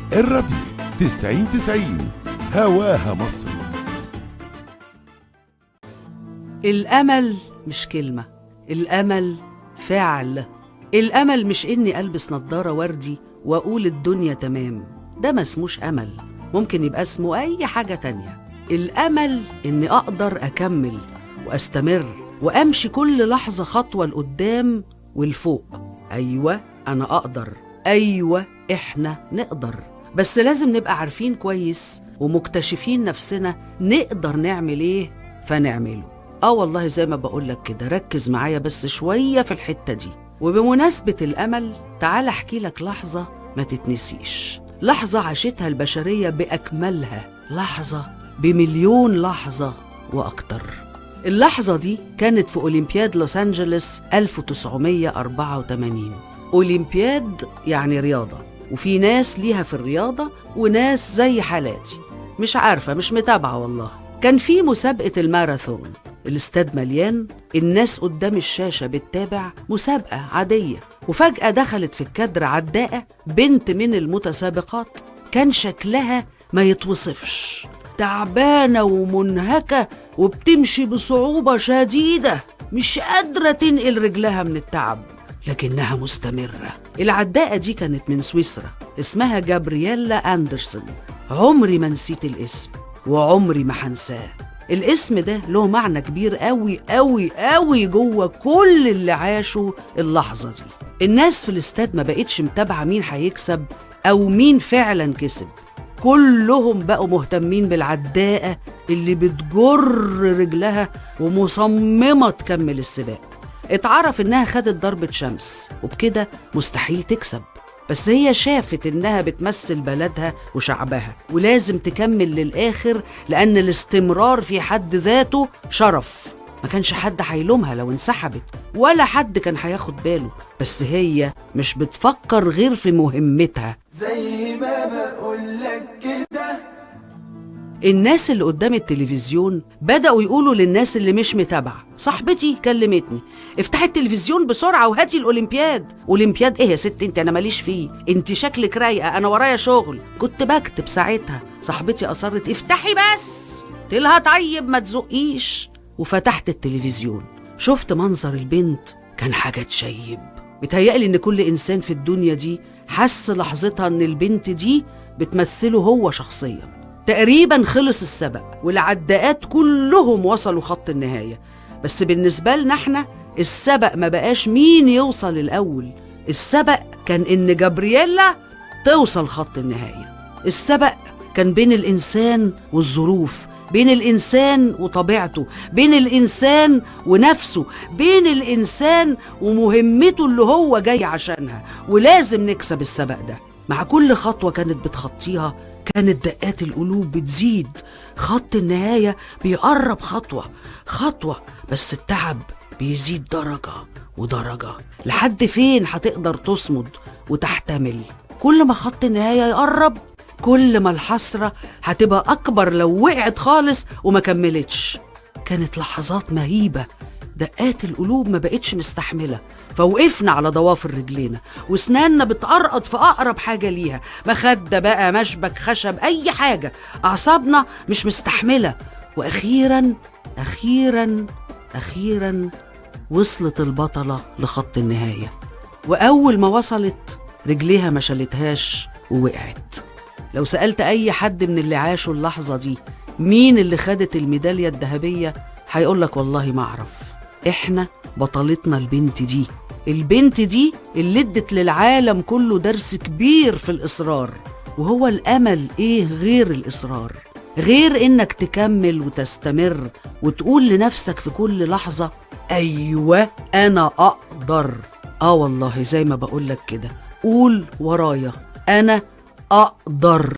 الراديو 90 90 هواها مصر الأمل مش كلمة الأمل فعل الأمل مش إني ألبس نظارة وردي وأقول الدنيا تمام ده ما اسموش أمل ممكن يبقى اسمه أي حاجة تانية الأمل إني أقدر أكمل وأستمر وأمشي كل لحظة خطوة لقدام والفوق أيوة أنا أقدر أيوة إحنا نقدر بس لازم نبقى عارفين كويس ومكتشفين نفسنا نقدر نعمل إيه فنعمله اه والله زي ما بقولك كده ركز معايا بس شوية في الحتة دي وبمناسبة الأمل تعال أحكي لك لحظة ما تتنسيش لحظة عاشتها البشرية بأكملها لحظة بمليون لحظة وأكتر اللحظة دي كانت في أولمبياد لوس أنجلوس 1984 أولمبياد يعني رياضة وفي ناس ليها في الرياضة وناس زي حالاتي مش عارفة مش متابعة والله كان في مسابقة الماراثون الاستاد مليان الناس قدام الشاشة بتتابع مسابقة عادية وفجأة دخلت في الكادر عداءة بنت من المتسابقات كان شكلها ما يتوصفش تعبانة ومنهكة وبتمشي بصعوبة شديدة مش قادرة تنقل رجلها من التعب لكنها مستمرة العداءة دي كانت من سويسرا اسمها جابرييلا أندرسون عمري ما نسيت الاسم وعمري ما هنساه الاسم ده له معنى كبير قوي قوي قوي جوه كل اللي عاشوا اللحظة دي الناس في الاستاد ما بقتش متابعة مين هيكسب أو مين فعلا كسب كلهم بقوا مهتمين بالعداءة اللي بتجر رجلها ومصممة تكمل السباق اتعرف انها خدت ضربة شمس وبكده مستحيل تكسب بس هي شافت انها بتمثل بلدها وشعبها ولازم تكمل للاخر لان الاستمرار في حد ذاته شرف ما كانش حد هيلومها لو انسحبت ولا حد كان هياخد باله بس هي مش بتفكر غير في مهمتها زي ما بقولك كده الناس اللي قدام التلفزيون بدأوا يقولوا للناس اللي مش متابعة صاحبتي كلمتني افتحي التلفزيون بسرعة وهاتي الأولمبياد أولمبياد إيه يا ست أنت أنا ماليش فيه أنت شكلك رايقة أنا ورايا شغل كنت بكتب ساعتها صاحبتي أصرت افتحي بس تلها طيب ما تزقيش وفتحت التلفزيون شفت منظر البنت كان حاجة تشيب متهيألي إن كل إنسان في الدنيا دي حس لحظتها إن البنت دي بتمثله هو شخصياً تقريبا خلص السبق والعداءات كلهم وصلوا خط النهاية بس بالنسبة لنا احنا السبق ما بقاش مين يوصل الأول السبق كان إن جابرييلا توصل خط النهاية السبق كان بين الإنسان والظروف بين الإنسان وطبيعته بين الإنسان ونفسه بين الإنسان ومهمته اللي هو جاي عشانها ولازم نكسب السبق ده مع كل خطوة كانت بتخطيها كانت دقات القلوب بتزيد خط النهاية بيقرب خطوة خطوة بس التعب بيزيد درجة ودرجة لحد فين هتقدر تصمد وتحتمل كل ما خط النهاية يقرب كل ما الحسرة هتبقى أكبر لو وقعت خالص وما كملتش كانت لحظات مهيبة دقات القلوب ما بقتش مستحملة فوقفنا على ضوافر رجلينا واسناننا بتقرقط في أقرب حاجة ليها مخدة بقى مشبك خشب أي حاجة أعصابنا مش مستحملة وأخيرا أخيرا أخيرا وصلت البطلة لخط النهاية وأول ما وصلت رجليها ما شالتهاش ووقعت لو سألت أي حد من اللي عاشوا اللحظة دي مين اللي خدت الميدالية الذهبية هيقولك والله ما أعرف إحنا بطلتنا البنت دي البنت دي اللي ادت للعالم كله درس كبير في الإصرار وهو الأمل إيه غير الإصرار غير إنك تكمل وتستمر وتقول لنفسك في كل لحظة أيوة أنا أقدر آه والله زي ما بقولك كده قول ورايا أنا أقدر